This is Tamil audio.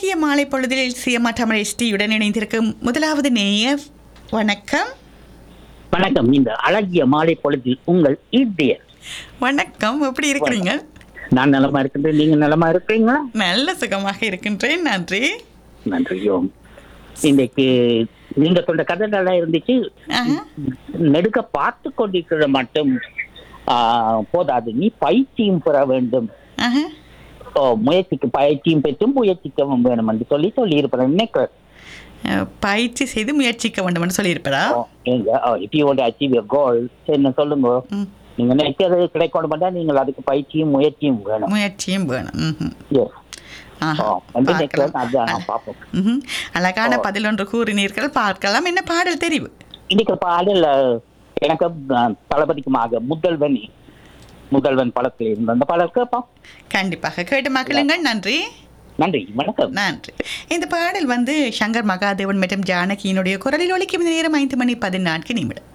அழகிய மாலை பொழுதில் சிஎம்ஆர் எஸ்டியுடன் இணைந்திருக்கும் முதலாவது நேயர் வணக்கம் வணக்கம் இந்த அழகிய மாலை பொழுதில் உங்கள் இந்தியர் வணக்கம் எப்படி இருக்கிறீங்க நான் நலமா இருக்கின்றேன் நீங்க நலமா இருக்கிறீங்களா நல்ல சுகமாக இருக்கின்றேன் நன்றி நன்றி ஓம் இன்னைக்கு நீங்க சொல்ற கதை நல்லா இருந்துச்சு ஆஹா. நெடுக்க பார்த்து கொண்டிருக்கிற மட்டும் ஆ, போதாது நீ பயிற்சியும் பெற வேண்டும் ஆஹா. ஓ, முயற்சிக்கு பயிற்சியும் பெற்றும் முயற்சிக்கவும் வேணும் என்று சொல்லி சொல்லி இருப்பேன் நினைக்கிறேன் அஹ், பயிற்சி செய்து முயற்சிக்க வேண்டும்னு சொல்லியிருப்பதா ஓ, எங்க if you want achieve your goal என்ன சொல்லுங்க ம், நீங்க நினைக்கிறது கிடைக்கணும்னா நீங்கள் அதுக்கு பயிற்சியும் முயற்சியும் வேணும் முயற்சியும் வேணும் ம்ஹும். எஸ் ஆஹா. வந்து பார்க்கலாம். நினைக்கிறேன் அதான் நான் பார்ப்போம் ம்ஹும். அழகான ஓ. பதில் ஒன்று கூறினீர்கள் பார்க்கலாம் என்ன பாடல் தெரிவு இன்னைக்கு பாடல் எனக்கு அஹ், தளபதிக்குமாக முதல்வன் முதல்வன் படத்தில் இருந்த அந்த பாடல் கேட்போம் கண்டிப்பாக கேட்டு மக்களுங்கள் நன்றி நன்றி வணக்கம் நன்றி இந்த பாடல் வந்து சங்கர் மகாதேவன் மற்றும் ஜானகியினுடைய குரலில் ஒலிக்கும் நேரம் ஐந்து மணி பதினான்கு நிமிடம்